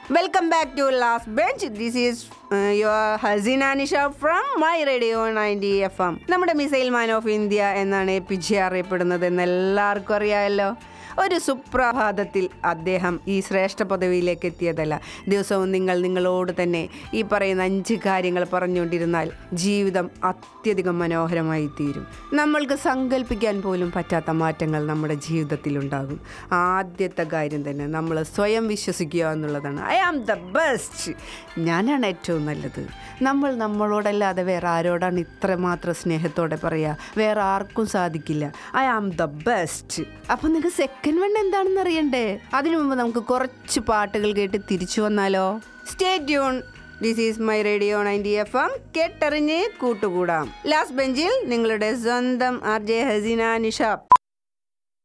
welcome back to last bench this is your Haseena Nisha from my radio ninety F M നമ്മുടെ missile man of India എന്നാണ് A P J അറിയപ്പെടുന്നത് എന്ന് എല്ലാവർക്കും അറിയാമല്ലോ ഒരു സുപ്രഭാതത്തിൽ അദ്ദേഹം ഈ ശ്രേഷ്ഠ പദവിയിലേക്ക് എത്തിയതല്ല ദിവസവും നിങ്ങൾ നിങ്ങളോട് തന്നെ ഈ പറയുന്ന അഞ്ച് കാര്യങ്ങൾ പറഞ്ഞുകൊണ്ടിരുന്നാൽ ജീവിതം അത്യധികം മനോഹരമായി തീരും നമ്മൾക്ക് സങ്കല്പിക്കാൻ പോലും പറ്റാത്ത മാറ്റങ്ങൾ നമ്മുടെ ജീവിതത്തിൽ ഉണ്ടാകും ആദ്യത്തെ കാര്യം തന്നെ നമ്മൾ സ്വയം വിശ്വസിക്കുക എന്നുള്ളതാണ് ഐ ആം ദ ബെസ്റ്റ് ഞാനാണ് ഏറ്റവും നല്ലത് നമ്മൾ നമ്മളോടല്ലാതെ വേറെ ആരോടാണ് ഇത്രമാത്രം സ്നേഹത്തോടെ പറയുക വേറെ ആർക്കും സാധിക്കില്ല ഐ ആം ദ ബെസ്റ്റ് അപ്പം നിങ്ങൾക്ക് സെക്കൻഡ് വൺ എന്താണെന്ന് അറിയണ്ടേ അതിനു മുമ്പ് നമുക്ക് കുറച്ച് പാട്ടുകൾ കേട്ട് തിരിച്ചു വന്നാലോ stay tune this is my radio ninety F M കേട്ടറിഞ്ഞ് കൂട്ടുകൂടാം ലാസ്റ്റ് ബെഞ്ചിൽ നിങ്ങളുടെ സ്വന്തം ആർ ജെ ഹസീന നിഷാബ്